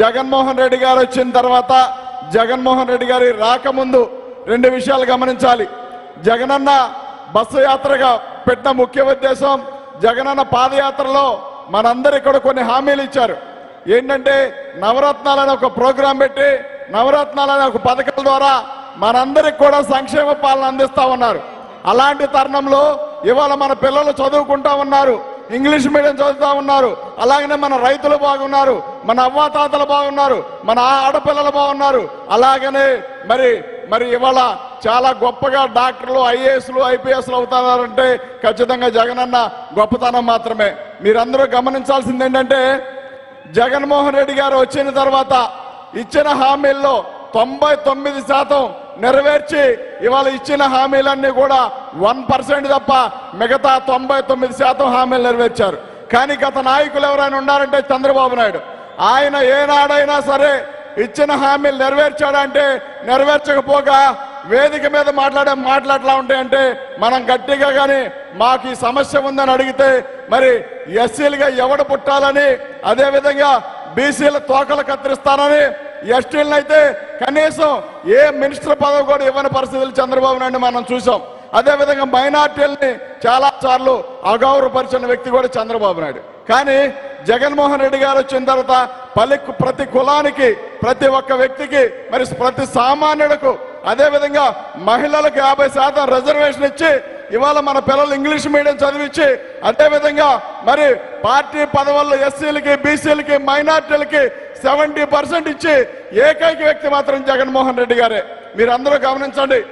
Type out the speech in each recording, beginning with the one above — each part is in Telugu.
జగన్మోహన్ రెడ్డి గారు వచ్చిన తర్వాత జగన్మోహన్ రెడ్డి గారి రాకముందు రెండు విషయాలు గమనించాలి జగనన్న బస్సు యాత్రగా పెట్టిన ముఖ్య ఉద్దేశం జగనన్న పాదయాత్రలో మనందరికి కూడా కొన్ని హామీలు ఇచ్చారు ఏంటంటే నవరత్నాలని ఒక ప్రోగ్రాం పెట్టి నవరత్నాలని ఒక పథకాల ద్వారా మనందరికి కూడా సంక్షేమ పాలన అందిస్తా ఉన్నారు అలాంటి తరుణంలో ఇవాళ మన పిల్లలు చదువుకుంటా ఉన్నారు ఇంగ్లీష్ మీడియం చదువుతా ఉన్నారు అలాగనే మన రైతులు బాగున్నారు మన అవ్వాతాతలు బాగున్నారు మన ఆడపిల్లలు బాగున్నారు అలాగనే మరి మరి ఇవాళ చాలా గొప్పగా డాక్టర్లు ఐఏఎస్లు ఐపీఎస్లు అవుతున్నారంటే ఖచ్చితంగా జగనన్న గొప్పతనం మాత్రమే మీరందరూ గమనించాల్సింది ఏంటంటే జగన్మోహన్ రెడ్డి గారు వచ్చిన తర్వాత ఇచ్చిన హామీల్లో తొంభై తొమ్మిది శాతం నెరవేర్చి ఇవాళ ఇచ్చిన హామీలన్నీ కూడా వన్ పర్సెంట్ తప్ప మిగతా తొంభై తొమ్మిది శాతం హామీలు నెరవేర్చారు కానీ గత నాయకులు ఎవరైనా ఉన్నారంటే చంద్రబాబు నాయుడు ఆయన ఏనాడైనా సరే ఇచ్చిన హామీలు నెరవేర్చాడంటే నెరవేర్చకపోగా వేదిక మీద మాట్లాడే మాట్లాడలా ఉంటాయంటే మనం గట్టిగా కానీ మాకు ఈ సమస్య ఉందని అడిగితే మరి ఎస్సీలుగా ఎవడు పుట్టాలని అదే విధంగా బీసీల తోకలు కత్తిరిస్తానని ఎస్టీలను అయితే కనీసం ఏ మినిస్టర్ పదవి కూడా ఇవ్వని పరిస్థితులు చంద్రబాబు నాయుడు మనం చూసాం అదే విధంగా మైనార్టీలని చాలా సార్లు అగౌరవపరిచిన వ్యక్తి కూడా చంద్రబాబు నాయుడు కానీ జగన్మోహన్ రెడ్డి గారు వచ్చిన తర్వాత పలి ప్రతి కులానికి ప్రతి ఒక్క వ్యక్తికి మరి ప్రతి సామాన్యులకు అదే విధంగా మహిళలకు యాభై శాతం రిజర్వేషన్ ఇచ్చి ఇవాళ మన పిల్లలు ఇంగ్లీష్ మీడియం చదివించి అదే విధంగా మరి పార్టీ పదవుల్లో ఎస్సీలకి బీసీలకి మైనార్టీలకి సెవెంటీ పర్సెంట్ ఇచ్చి ఏకైక వ్యక్తి మాత్రం జగన్మోహన్ రెడ్డి గారే మీరందరూ గమనించండి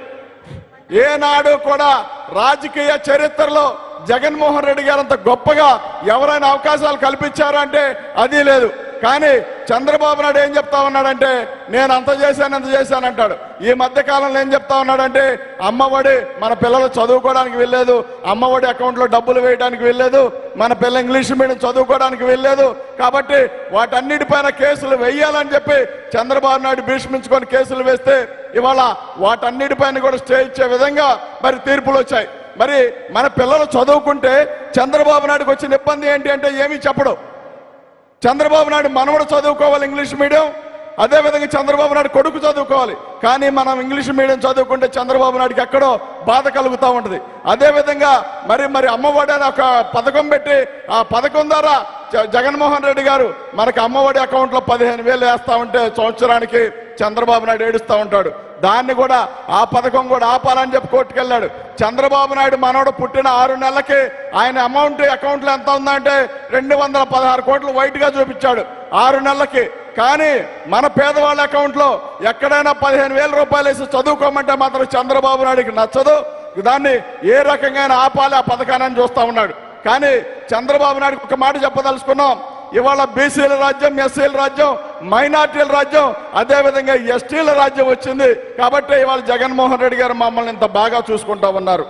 ఏనాడు కూడా రాజకీయ చరిత్రలో జగన్మోహన్ రెడ్డి గారు అంత గొప్పగా ఎవరైనా అవకాశాలు కల్పించారు అంటే అది లేదు కానీ చంద్రబాబు నాయుడు ఏం చెప్తా ఉన్నాడంటే నేను అంత చేశాను అంత చేశాను అంటాడు ఈ మధ్య కాలంలో ఏం చెప్తా ఉన్నాడంటే అమ్మఒడి మన పిల్లలు చదువుకోవడానికి వెళ్ళలేదు అమ్మఒడి అకౌంట్లో డబ్బులు వేయడానికి వెళ్ళలేదు మన పిల్ల ఇంగ్లీష్ మీడియం చదువుకోవడానికి వెళ్ళలేదు కాబట్టి వాటన్నిటిపైన కేసులు వేయాలని చెప్పి చంద్రబాబు నాయుడు భీష్మించుకొని కేసులు వేస్తే ఇవాళ వాటన్నిటిపైన కూడా స్టే ఇచ్చే విధంగా మరి తీర్పులు వచ్చాయి మరి మన పిల్లలు చదువుకుంటే చంద్రబాబు నాయుడుకి వచ్చిన ఇబ్బంది ఏంటి అంటే ఏమీ చెప్పడు చంద్రబాబు నాయుడు మనవడు చదువుకోవాలి ఇంగ్లీష్ మీడియం అదే విధంగా చంద్రబాబు నాయుడు కొడుకు చదువుకోవాలి కానీ మనం ఇంగ్లీష్ మీడియం చదువుకుంటే చంద్రబాబు నాయుడుకి ఎక్కడో బాధ కలుగుతూ ఉంటుంది అదే విధంగా మరి మరి అమ్మఒడి అని ఒక పథకం పెట్టి ఆ పథకం ద్వారా జ- జగన్మోహన్ రెడ్డి గారు మనకి అమ్మఒడి అకౌంట్ లో పదిహేను వేలు వేస్తా ఉంటే సంవత్సరానికి చంద్రబాబు నాయుడు ఏడుస్తూ ఉంటాడు దాన్ని కూడా ఆ పథకం కూడా ఆపాలని చెప్పి కోర్టుకెళ్ళాడు చంద్రబాబు నాయుడు మనవడు పుట్టిన ఆరు నెలలకి ఆయన అమౌంట్ అకౌంట్ లో ఎంత ఉందంటే రెండు వందల పదహారు కోట్లు వైట్ గా చూపించాడు ఆరు నెలలకి కానీ మన పేదవాళ్ళ అకౌంట్ లో ఎక్కడైనా పదిహేను వేల రూపాయలు వేసి చదువుకోమంటే మాత్రం చంద్రబాబు నాయుడుకి నచ్చదు దాన్ని ఏ రకంగా ఆపాలి ఆ పథకాన్ని చూస్తా ఉన్నాడు కానీ చంద్రబాబు నాయుడుకి ఒక మాట చెప్పదలుచుకున్నాం ఇవాళ బీసీల రాజ్యం ఎస్సీల రాజ్యం మైనార్టీల రాజ్యం అదే విధంగా ఎస్టీల రాజ్యం వచ్చింది కాబట్టి ఇవాళ జగన్మోహన్ రెడ్డి గారు మమ్మల్ని ఇంత బాగా చూసుకుంటా ఉన్నారు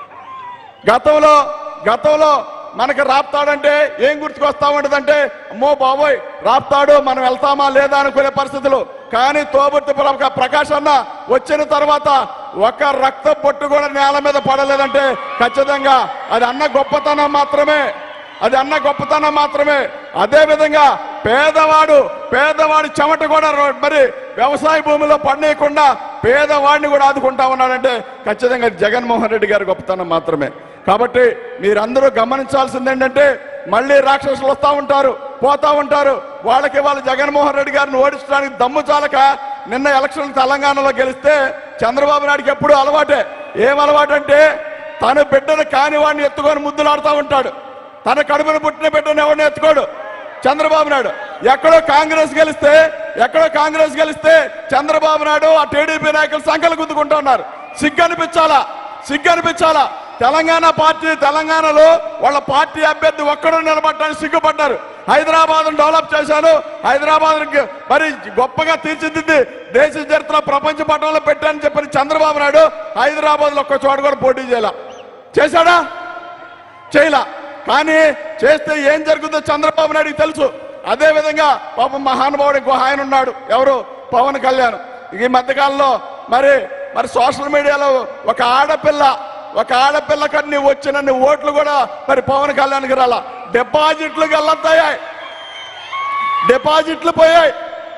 గతంలో గతంలో మనకి రాప్తాడంటే ఏం గుర్తుకొస్తా ఉంటదంటే అమ్మో బాబోయ్ రాప్తాడు మనం వెళ్తామా లేదా అనుకునే పరిస్థితులు కానీ తోబుర్తి ప్ర- ప్రకాష్ అన్న వచ్చిన తర్వాత ఒక రక్త పొట్టు కూడా నేల మీద పడలేదంటే ఖచ్చితంగా అది అన్న గొప్పతనం మాత్రమే అది అన్న గొప్పతనం మాత్రమే అదే విధంగా పేదవాడు పేదవాడి చెమట కూడా రో- మరి వ్యవసాయ భూమిలో పండేయకుండా పేదవాడిని కూడా ఆదుకుంటా ఉన్నాడంటే ఖచ్చితంగా అది జగన్మోహన్ రెడ్డి గారి గొప్పతనం మాత్రమే కాబట్టి మీరందరూ గమనించాల్సింది ఏంటంటే మళ్ళీ రాక్షసులు వస్తూ ఉంటారు పోతా ఉంటారు వాళ్ళకి వాళ్ళ జగన్మోహన్ రెడ్డి గారిని ఓడించడానికి దమ్ము చాలక నిన్న ఎలక్షన్ తెలంగాణలో గెలిస్తే చంద్రబాబు నాయుడుకి ఎప్పుడు అలవాటే ఏం అలవాటు అంటే తన బిడ్డను కాని వాడిని ఎత్తుకొని ముద్దులాడుతూ ఉంటాడు తన కడుపున పుట్టిన బిడ్డను ఎవరిని ఎత్తుకోడు చంద్రబాబు నాయుడు ఎక్కడో కాంగ్రెస్ గెలిస్తే ఎక్కడో కాంగ్రెస్ గెలిస్తే చంద్రబాబు నాయుడు ఆ టీడీపీ నాయకులు సంకలు గుద్దుకుంటూ ఉన్నారు సిగ్గు అనిపించాలా సిగ్గు అనిపించాలా తెలంగాణ పార్టీ తెలంగాణలో వాళ్ళ పార్టీ అభ్యర్థి ఒక్కడు నిలబడటానికి సిగ్గుపడ్డారు హైదరాబాద్ డెవలప్ చేశాను హైదరాబాద్ మరి గొప్పగా తీర్చిదిద్ది దేశ చరిత్ర ప్రపంచ పటంలో పెట్టానని చెప్పిన చంద్రబాబు నాయుడు హైదరాబాద్ లో ఒక్క చోట కూడా పోటీ చేయాల చేశాడా చేయలా కానీ చేస్తే ఏం జరుగుతుందో చంద్రబాబు నాయుడుకి తెలుసు అదే విధంగా పాపం మహానుభావుడు ఇంకో ఆయన ఉన్నాడు ఎవరు పవన్ కళ్యాణ్ ఈ మధ్యకాలంలో మరి మరి సోషల్ మీడియాలో ఒక ఆడపిల్ల ఒక ఆడపిల్ల కన్ని వచ్చినన్ని ఓట్లు కూడా మరి పవన్ కళ్యాణ్కి రాలా డిపాజిట్లు గల్లొస్తాయి డిపాజిట్లు పోయాయి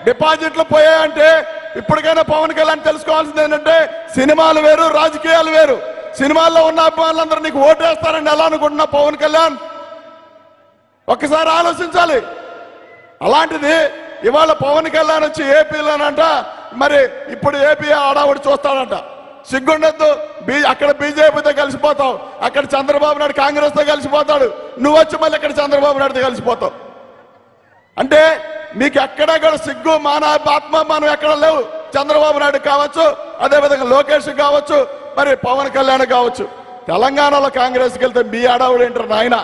డిపాజిట్లు పోయాయంటే ఇప్పటికైనా పవన్ కళ్యాణ్ తెలుసుకోవాల్సింది ఏంటంటే సినిమాలు వేరు రాజకీయాలు వేరు సినిమాల్లో ఉన్న అభిమానులందరూ నీకు ఓటేస్తారని ఎలా అనుకుంటున్నా పవన్ కళ్యాణ్ ఒక్కసారి ఆలోచించాలి అలాంటిది ఇవాళ పవన్ కళ్యాణ్ వచ్చి ఏపీలోనంట మరి ఇప్పుడు ఏపీ ఆడావుడి చూస్తాడంట సిగ్గుండద్దు బీ అక్కడ బీజేపీతో కలిసిపోతావు అక్కడ చంద్రబాబు నాయుడు కాంగ్రెస్ తో కలిసిపోతాడు నువ్వు వచ్చి మళ్ళీ ఇక్కడ చంద్రబాబు నాయుడుతో కలిసిపోతావు అంటే మీకు ఎక్కడ కూడా సిగ్గు మాన ఆత్మామానం ఎక్కడ లేవు చంద్రబాబు నాయుడు కావచ్చు అదేవిధంగా లోకేష్ కావచ్చు మరి పవన్ కళ్యాణ్ కావచ్చు తెలంగాణలో కాంగ్రెస్కి వెళ్తే మీ ఆడావుడు ఏంటారు నాయన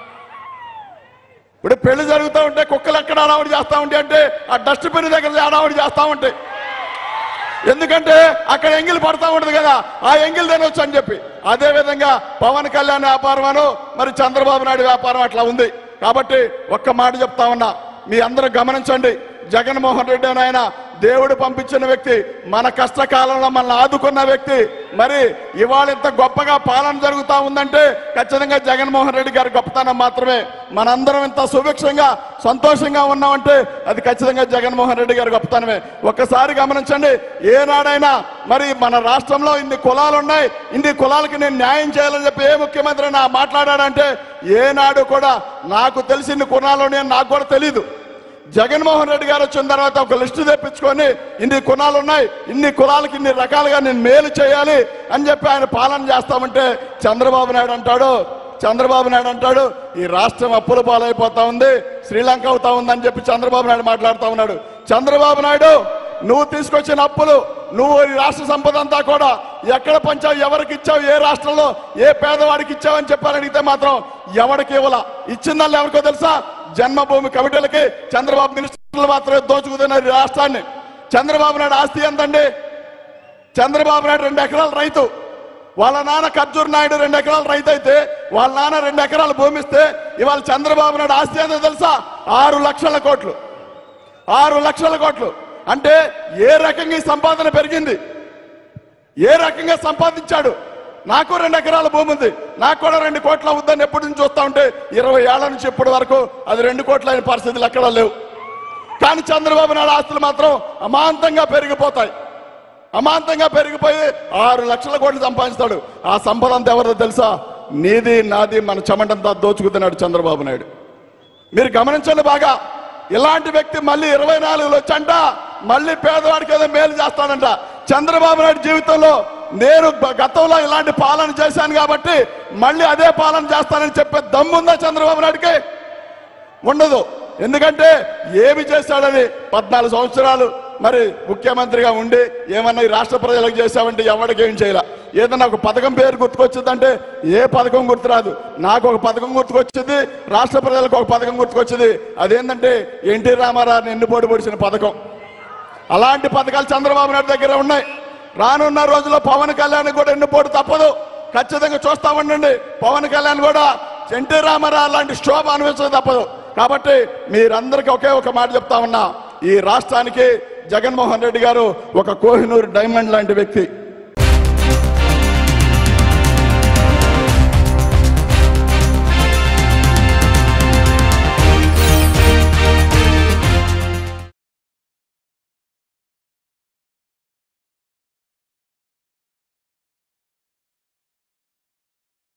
ఇప్పుడు పెళ్లి జరుగుతూ ఉంటే కుక్కలు ఎక్కడ ఆడావుడి చేస్తా ఉంటే అంటే ఆ డస్ట్బిన్ దగ్గర ఆడావుడి చేస్తా ఉంటాయి ఎందుకంటే అక్కడ ఎంగిల్ పడతా ఉండదు కదా ఆ ఎంగిల్ తినొచ్చు అని చెప్పి అదే విధంగా పవన్ కళ్యాణ్ వ్యాపారం అను మరి చంద్రబాబు నాయుడు వ్యాపారం అట్లా ఉంది కాబట్టి ఒక్క మాట చెప్తా ఉన్నా మీ అందరూ గమనించండి జగన్మోహన్ రెడ్డి అని ఆయన దేవుడు పంపించిన వ్యక్తి మన కష్టకాలంలో మనల్ని ఆదుకున్న వ్యక్తి మరి ఇవాళ ఇంత గొప్పగా పాలన జరుగుతా ఉందంటే ఖచ్చితంగా జగన్మోహన్ రెడ్డి గారి గొప్పతనం మాత్రమే మనందరం ఇంత సుభిక్షంగా సంతోషంగా ఉన్నామంటే అది ఖచ్చితంగా జగన్మోహన్ రెడ్డి గారి గొప్పతనమే ఒక్కసారి గమనించండి ఏనాడైనా మరి మన రాష్ట్రంలో ఇన్ని కులాలు ఉన్నాయి ఇన్ని కులాలకి నేను న్యాయం చేయాలని చెప్పి ఏ ముఖ్యమంత్రి నా మాట్లాడాడంటే ఏనాడు కూడా నాకు తెలిసి ఇన్ని కులాలు ఉన్నాయని నాకు కూడా తెలియదు జగన్మోహన్ రెడ్డి గారు వచ్చిన తర్వాత ఒక లిస్టు తెప్పించుకొని ఇన్ని కులాలు ఉన్నాయి ఇన్ని కులాలకి ఇన్ని రకాలుగా నేను మేలు చేయాలి అని చెప్పి ఆయన పాలన చేస్తామంటే చంద్రబాబు నాయుడు అంటాడు చంద్రబాబు నాయుడు అంటాడు ఈ రాష్ట్రం అప్పుల పాలైపోతా ఉంది శ్రీలంక అవుతా ఉందని చెప్పి చంద్రబాబు నాయుడు మాట్లాడుతూ ఉన్నాడు చంద్రబాబు నాయుడు నువ్వు తీసుకొచ్చిన అప్పులు నువ్వు ఈ రాష్ట్ర సంపద అంతా కూడా ఎక్కడ పంచావు ఎవరికి ఇచ్చావు ఏ రాష్ట్రంలో ఏ పేదవాడికి ఇచ్చావు అని చెప్పారు అడిగితే మాత్రం ఎవరికి ఇవ్వాల ఇచ్చిందని ఎవరికో తెలుసా జన్మభూమి కమిటీలకి చంద్రబాబు మినిస్టర్లు మాత్రమే దోచుకుతున్నారు ఈ రాష్ట్రాన్ని చంద్రబాబు నాయుడు ఆస్తి ఎంతండి చంద్రబాబు నాయుడు రెండు ఎకరాల రైతు వాళ్ళ నాన్న ఖర్జూర్ నాయుడు రెండు ఎకరాల రైతు అయితే వాళ్ళ నాన్న రెండు ఎకరాలు భూమిస్తే ఇవాళ చంద్రబాబు నాయుడు ఆస్తి ఎంతో తెలుసా ఆరు లక్షల కోట్లు ఆరు లక్షల కోట్లు అంటే ఏ రకంగా ఈ సంపాదన పెరిగింది ఏ రకంగా సంపాదించాడు నాకు రెండు ఎకరాల భూమి ఉంది నాకు కూడా రెండు కోట్ల అవుద్దని ఎప్పటి నుంచి చూస్తా ఉంటే ఇరవై ఏళ్ల నుంచి ఇప్పటి వరకు అది రెండు కోట్ల అయిన పరిస్థితులు ఎక్కడా లేవు కానీ చంద్రబాబు నాయుడు ఆస్తులు మాత్రం అమాంతంగా పెరిగిపోతాయి అమాంతంగా పెరిగిపోయి ఆరు లక్షల కోట్లు సంపాదిస్తాడు ఆ సంపద అంతా ఎవరిదో తెలుసా నీది నాది మన చెమటంతా దోచుకుతున్నాడు చంద్రబాబు నాయుడు మీరు గమనించండి బాగా ఇలాంటి వ్యక్తి మళ్ళీ ఇరవై నాలుగులో వచ్చంట మళ్ళీ పేదవాడికి ఏదో మేలు చేస్తాడంట చంద్రబాబు నాయుడు జీవితంలో నేను గ- గతంలో ఇలాంటి పాలన చేశాను కాబట్టి మళ్ళీ అదే పాలన చేస్తానని చెప్పే దమ్ముందా చంద్రబాబు నాయుడికి ఉండదు ఎందుకంటే ఏమి చేశాడని పద్నాలుగు సంవత్సరాలు మరి ముఖ్యమంత్రిగా ఉండి ఏమన్నా ఈ రాష్ట్ర ప్రజలకు చేశావంటే ఎవరికి ఏం చేయాల ఏదన్నా ఒక పథకం పేరు గుర్తుకొచ్చిందంటే ఏ పథకం గుర్తురాదు నాకు ఒక పథకం గుర్తుకొచ్చింది రాష్ట్ర ప్రజలకు ఒక పథకం గుర్తుకొచ్చింది అదేంటంటే ఎన్టీ రామారావుని ఎన్నుపోటు పొడిచిన పథకం అలాంటి పథకాలు చంద్రబాబు నాయుడు దగ్గర ఉన్నాయి రానున్న రోజుల్లో పవన్ కళ్యాణ్ కూడా ఎన్నుపోటు తప్పదు ఖచ్చితంగా చూస్తా ఉండండి పవన్ కళ్యాణ్ కూడా ఎన్టీ రామారావు లాంటి శోభ అనుభవించడం తప్పదు కాబట్టి మీరందరికీ ఒకే ఒక మాట చెప్తా ఉన్నా ఈ రాష్ట్రానికి జగన్మోహన్ రెడ్డి గారు ఒక కోహినూరు డైమండ్ లాంటి వ్యక్తి